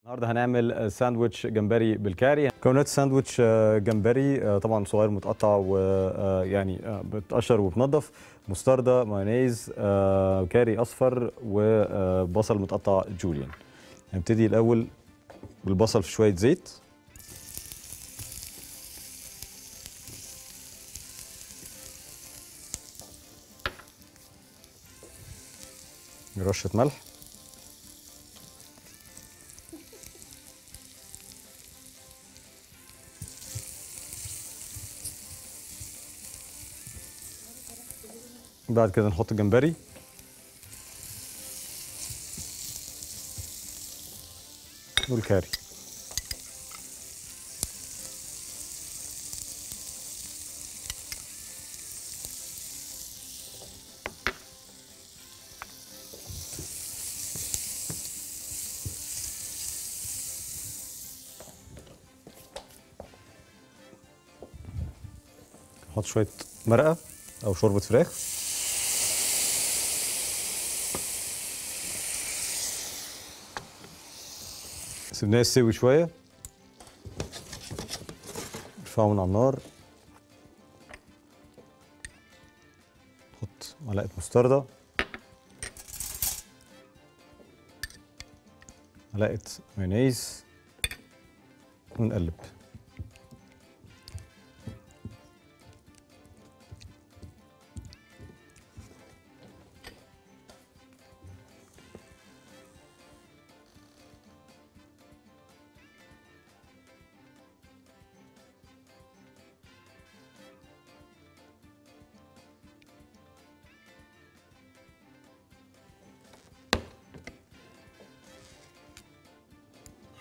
النهارده هنعمل ساندويتش جمبري بالكاري مكونات ساندويتش آه، جمبري آه، طبعا صغير متقطع ويعني بتقشر وبتنضف مستردة مايونيز آه، كاري اصفر وبصل متقطع جوليان هنبتدي الاول بالبصل في شويه زيت رشه ملح بعد كده نحط الجمبري والكاري نحط شوية مرقة أو شوربة فراخ سيبناه يستوي شوية نرفعه من على النار نحط معلقة مستردة معلقة مايونيز ونقلب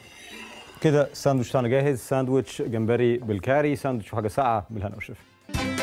كده الساندوتش بتاعنا جاهز ساندوتش جمبري بالكاري ساندوتش وحاجه ساقعه بالهنا والشفا